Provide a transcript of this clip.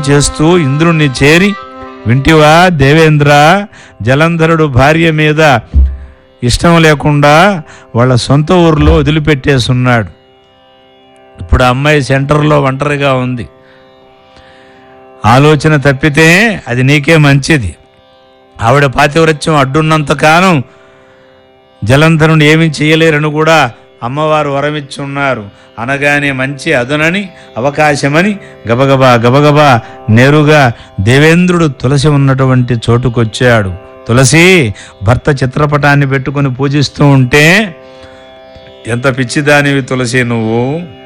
చేస్తూ ఇంద్రుణ్ణి చేరి వింటివా దేవేంద్ర జలంధరుడు భార్య మీద ఇష్టం లేకుండా వాళ్ళ సొంత ఊర్లో వదిలిపెట్టేసున్నాడు ఇప్పుడు ఆ అమ్మాయి సెంటర్లో ఒంటరిగా ఉంది ఆలోచన తప్పితే అది నీకే మంచిది ఆవిడ పాతివ్రత్యం అడ్డున్నంత కాలం జలంధరుని ఏమీ చేయలేరని కూడా అమ్మవారు వరమిచ్చి ఉన్నారు అనగానే మంచి అదునని అవకాశమని గబగబా గబగబా నేరుగా దేవేంద్రుడు తులసి ఉన్నటువంటి చోటుకొచ్చాడు తులసి భర్త చిత్రపటాన్ని పెట్టుకుని పూజిస్తూ ఉంటే ఎంత పిచ్చిదానివి తులసి నువ్వు